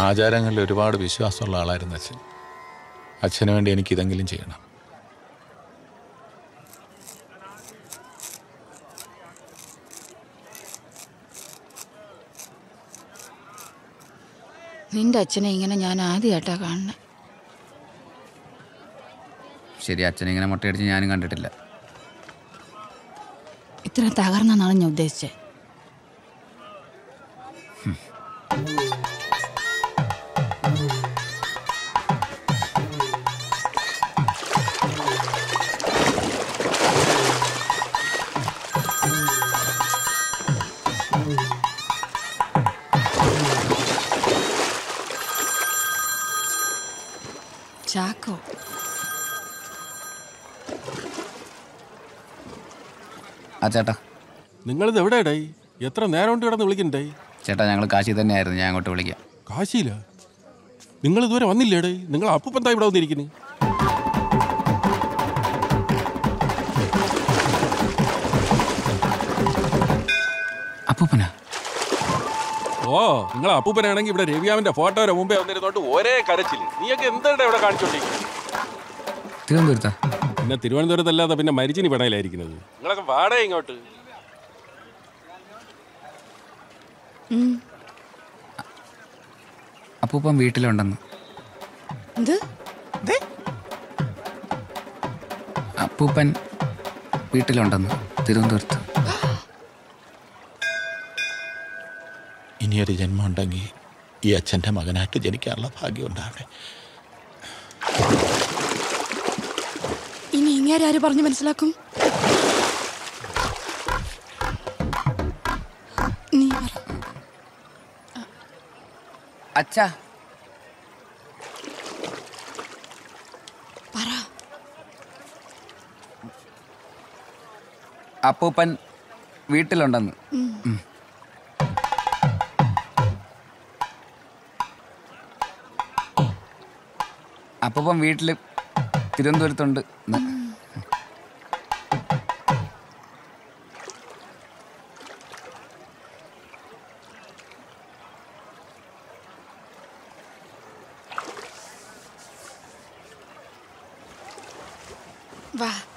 ആചാരങ്ങളിൽ ഒരുപാട് വിശ്വാസമുള്ള ആളായിരുന്നു അച്ഛൻ അച്ഛന് വേണ്ടി എനിക്ക് ഇതെങ്കിലും ചെയ്യണം നിന്റെ അച്ഛനെ ഇങ്ങനെ ഞാൻ ആദ്യമായിട്ടാ കാണുന്നത് ശരി അച്ഛനെ ഇങ്ങനെ മുട്ടയടിച്ച് ഞാനും കണ്ടിട്ടില്ല ഇത്ര തകർന്നെന്നാണ് ഞാൻ ഉദ്ദേശിച്ചത് ചാക്കോ ആ ചേട്ടാ നിങ്ങളിത് എവിടെയാടേ എത്ര നേരം കൊണ്ട് കിടന്ന് വിളിക്കണ്ടേ ചേട്ടാ ഞങ്ങൾ കാശി തന്നെയായിരുന്നു ഞാൻ അങ്ങോട്ട് വിളിക്കാം കാശിയില്ല നിങ്ങൾ ഇതുവരെ വന്നില്ലേടേ നിങ്ങൾ അപ്പൂപ്പന്താ ഇവിടെ വന്നിരിക്കുന്നു അപ്പൂപ്പനാ ഓ നിങ്ങൾ അപ്പൂപ്പനാണെങ്കിൽ ഇവിടെ രവിയാമിന്റെ ഫോട്ടോയുടെ മുമ്പേ വന്നിരുന്നോണ്ട് ഒരേ കരച്ചില് നീയൊക്കെ എന്താണ് ഇവിടെ കാണിച്ചോണ്ടിരിക്കുന്നത് തിരുവനന്തപുരത്താ പിന്നെ തിരുവനന്തപുരത്തല്ലാതെ പിന്നെ മരിച്ചിനി പടയിലായിരിക്കുന്നത് നിങ്ങളൊക്കെ വാടേ ഇങ്ങോട്ട് അപ്പൂപ്പൻ വീട്ടിലുണ്ടെന്ന് എന്ത് അപ്പൂപ്പൻ വീട്ടിലുണ്ടെന്ന് തിരുവനന്തപുരത്ത് ഇനിയൊരു ജന്മം ഉണ്ടെങ്കിൽ ഈ അച്ഛൻ്റെ മകനായിട്ട് ജനിക്കാനുള്ള ഭാഗ്യം ഉണ്ടാവട്ടെ ഇനി ഇങ്ങനെ ആര് പറഞ്ഞു മനസ്സിലാക്കും നീ പറ അച്ഛാ പറ അപ്പൂപ്പൻ വീട്ടിലുണ്ടെന്ന് ഉം. അപ്പൂപ്പൻ വീട്ടിൽ തിരുവനന്തപുരത്തുണ്ട് ന്ന്. വാ